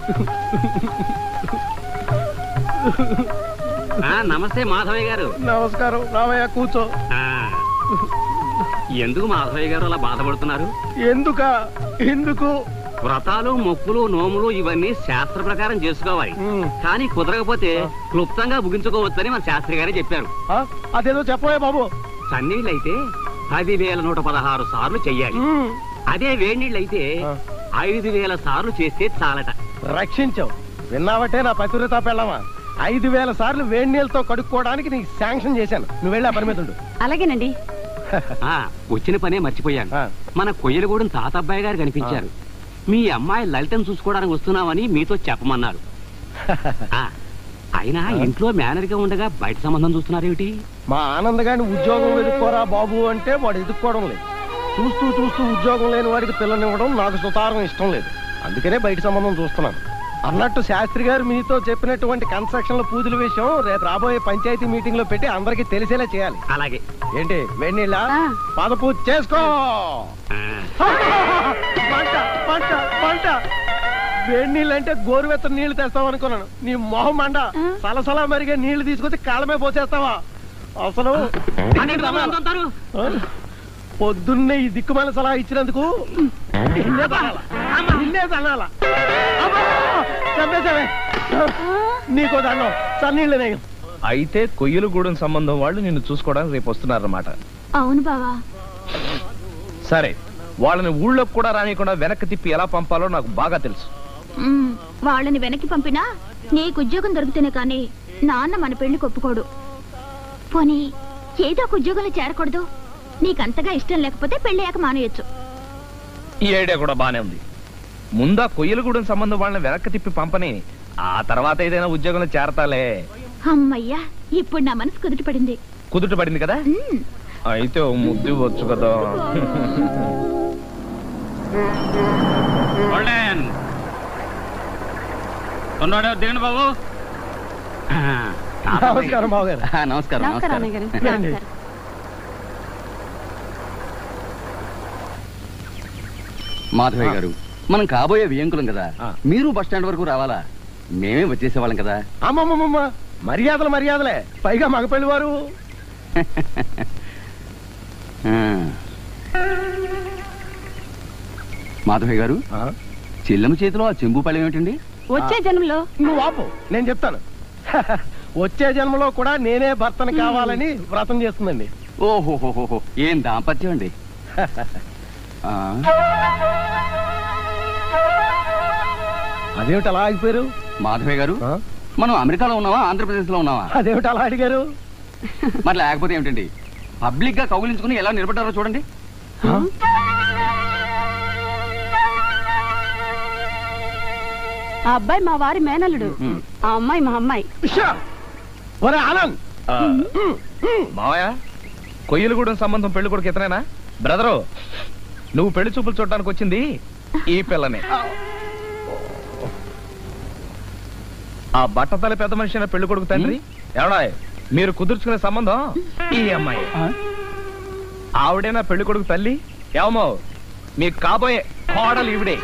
ఆ, నమస్తే మాధవయ్య గారు నమస్కారం రామయ్య కూర్చో ఆ, ఎందుకు మాధవయ్య గారు అలా బాధపడుతున్నారు ఎందుక ఎందుకు వ్రతాలు మొక్కులు నోములు ఇవన్నీ శాస్త్ర ప్రకారం చేసుకోవాలి ఉమ్, కానీ కుదరకపోతే క్లుప్తంగా ముగించుకోవచ్చని మన శాస్త్రి గారే చెప్పారు ఆ, అదేదో చెప్పవే బాబు చన్నీళ్ళైతే పదివేల నూట పదహారు సార్లు చెయ్యాలి ఉమ్, అదే వేడినీళ్ళైతే ఆ. ఐదు వేల సార్లు చేస్తే చాలట రక్షించావు విన్నావటే నా పతివ్రత పెళ్ళమా ఐదు వేల సార్లు వేడి నీళ్ళతో కడుక్కోవడానికి నీకు శాంక్షన్ చేశాను నువ్వు వెళ్ళి ఆ పని మీద ఉండు అలాగేనండి ఆ వచ్చిన పనే మర్చిపోయాను ఆ. మన కొయ్యలగూడెం తాతబ్బాయి గారు కనిపించారు మీ అమ్మాయి లలితను చూసుకోవడానికి వస్తున్నామని మీతో చెప్పమన్నారు ఆ, అయినా ఇంట్లో మేనర్ గా ఉండగా బయట సంబంధం చూస్తున్నారేమిటి మా ఆనంద్ గారిని ఉద్యోగం వెతుక్కోరా బాబు అంటే వాడు ఎదుక్కోవడం లేదు చూస్తూ చూస్తూ ఉద్యోగం లేని వాడికి పిల్లనివ్వడం నాకు సుతారం ఇష్టం లేదు అందుకనే బయట సంబంధం చూస్తున్నాను అన్నట్టు శాస్త్రి గారు మీతో చెప్పినటువంటి కన్స్ట్రక్షన్ల పూజల విషయం రేపు రాబోయే పంచాయతీ మీటింగ్ లో పెట్టి అందరికీ తెలిసేలా చేయాలి అలాగే ఏంటి వేణీళ్ళ ఆ. పాద పూజ చేసుకో ఆ, పంట పంట పంట వేడి నీళ్ళు అంటే గోరువెత్తని నీళ్లు తెస్తావు అనుకున్నాను నీ మొహం మండ ఆ. సలసలా మరిగే నీళ్లు తీసుకొచ్చి కాళ్ళమే పోసేస్తావా అసలు అదేంటి బాబు అంత అంటారు? ఆ? పొద్దున్నే ఈ దిక్కుమాల సలహా ఇచ్చినందుకు నిన్నే తనాలా? నిన్నే తనాలా? అబ్బా! చంపేశావే. నీకో దండం సన్నీళ్ళు నేను అయితే కొయ్యలగూడెం సంబంధం వాళ్ళు నిన్ను చూసుకోవడానికి రేపు వస్తున్నారన్నమాట అవును బావా సరే వాళ్ళని ఊళ్ళోకి కూడా రానియకుండా వెనక్కి తిప్పి ఎలా పంపాలో నాకు బాగా తెలుసు మ్మ్. వాళ్ళని వెనక్కి పంపినా నీకు ఉద్యోగం దొరికితేనే కానీ నాన్న మన పెళ్లి ఒప్పుకోడు పోనీ ఏదో ఒక ఉద్యోగంలో చేరకూడదు నీకంతగా ఇష్టం లేకపోతే పెళ్ళయ్యాక మానేయొచ్చు ఈ ఐడియా కూడా బానే ఉంది ముందా కొయ్యలగూడెం సంబంధం వాళ్ళని వెనక్కి తిప్పి పంపని ఆ తర్వాత ఏదైనా ఉద్యోగంలో చేరతాలే అమ్మయ్యా ఇప్పుడు నా మనసు కుదుట పడింది కుదుట పడింది కదా మ్మ్. అయితే ఓ ముద్దు ఇవ్వచ్చు కదా గోల్డెన్ ఉన్నాడు దిగండి బాబు ఆ, తాతబ్బాయి. నమస్కారం బాబు గారు ఆ, నమస్కారం నమస్కారం నమస్కారం అన్నయ్య గారు. రండి. నమస్కారం. మాధవయ్య గారు మనం కాబోయే వియంకులం కదా ఆ. మీరు బస్ స్టాండ్ వరకు రావాలా మేమే వచ్చేసేవాళ్ళం కదా అమ్మమ్మమ్మ మర్యాదలు మర్యాదలే పైగా మగపెళ్లి వారు ఆ. మాధవయ్య గారు చెల్లెమ్మ చేతిలో ఆ చెంబు పళ్ళెం ఏమిటండి వచ్చే జన్మలో నువ్వు ఆపు నేను చెప్తాను వచ్చే జన్మలో కూడా నేనే భర్తను కావాలని వ్రతం చేస్తుందండి ఓహోహోహో ఏం దాంపత్యం అండి ఆ, అదేమిటి అలా ఆగిపోయారు మాధవయ్య గారు ఆ? మనం అమెరికాలో ఉన్నావా ఆంధ్రప్రదేశ్ లో ఉన్నావా అదేమిటి అలా అడిగారు మరి లేకపోతే ఏమిటండి పబ్లిక్ గా కౌగిలించుకుని ఎలా నిలబడ్డారో చూడండి ఆ? ఆ అబ్బాయి మా వారి మేనల్లుడు ఉమ్. ఆ అమ్మాయి మా అమ్మాయి ఉషా! ఒరే ఆనంద్ ఆ, మావయ్య కొయ్యలగూడెం సంబంధం పెళ్లి కొడుకు ఇతనేనా బ్రదరు నువ్వు పెళ్లి చూపులు చూడటానికి వచ్చింది ఈ పిల్లనే ఆ బట్టతల పెద్ద మనిషి అయిన పెళ్లి కొడుకు తండ్రి ఎవడా మీరు కుదుర్చుకునే సంబంధం ఈ అమ్మాయి ఆవిడేనా పెళ్లి కొడుకు తల్లి ఏమో మీకు కాబోయే కోడలు ఈవిడే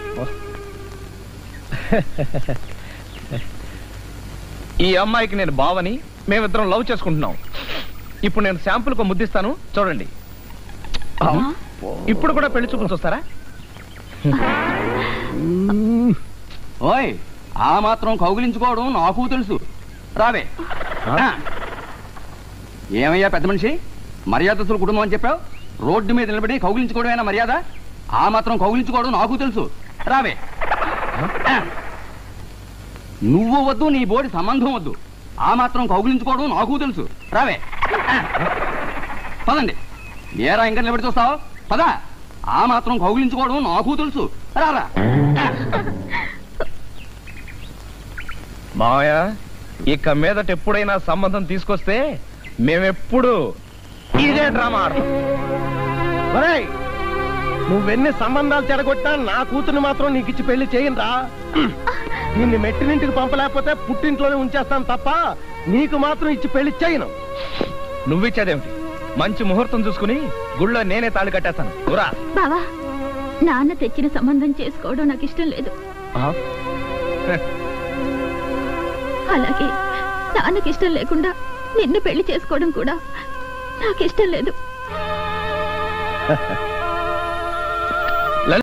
ఈ అమ్మాయికి నేను బావని మేమిద్దరం లవ్ చేసుకుంటున్నాం ఇప్పుడు నేను శాంపుల్ కు ముద్దిస్తాను చూడండి ఇప్పుడు కూడా పెళ్లి చూపులు చూస్తారా ఓయ్ ఆ మాత్రం కౌగిలించుకోవడం నాకు తెలుసు రావే ఆ. ఏమయ్యా పెద్ద మనిషి మర్యాదస్తుల కుటుంబం అని చెప్పావు రోడ్డు మీద నిలబడి కౌగిలించుకోవడమేనా మర్యాద ఆ మాత్రం కౌగిలించుకోవడం నాకు తెలుసు రావే ఆ. నువ్వు వద్దు నీ బోడి సంబంధం వద్దు ఆ మాత్రం కౌగిలించుకోవడం నాకు తెలుసు రావే ఆ. పదండి ఏరా ఇంకా నిలబడి చూస్తావు పదా ఆ మాత్రం కౌగిలించుకోవడం నాకు తెలుసు రారా ఆ. మావయ్య ఇక మీదట ఎప్పుడైనా సంబంధం తీసుకొస్తే మేమెప్పుడు ఇదే డ్రామా ఆడతాం ఒరేయ్ నువ్వెన్ని సంబంధాలు చెడగొట్టా నా కూతుర్ని మాత్రం నీకు ఇచ్చి పెళ్లి చేయనురా నిన్ను మెట్టినింటికి పంపలేకపోతే పుట్టింట్లోనే ఉంచేస్తాను తప్ప నీకు మాత్రం ఇచ్చి పెళ్లి చేయను నువ్విచ్చేదేమిటి మంచి ముహూర్తం చూసుకుని గుళ్ళో నేనే తాళి కట్టేస్తాను ఊరా బావా నాన్న తెచ్చిన సంబంధం చేసుకోవడం నాకు ఇష్టం లేదు అలాగే నాన్నకి ఇష్టం లేకుండా నిన్ను పెళ్లి చేసుకోవడం కూడా నాకు ఇష్టం లేదు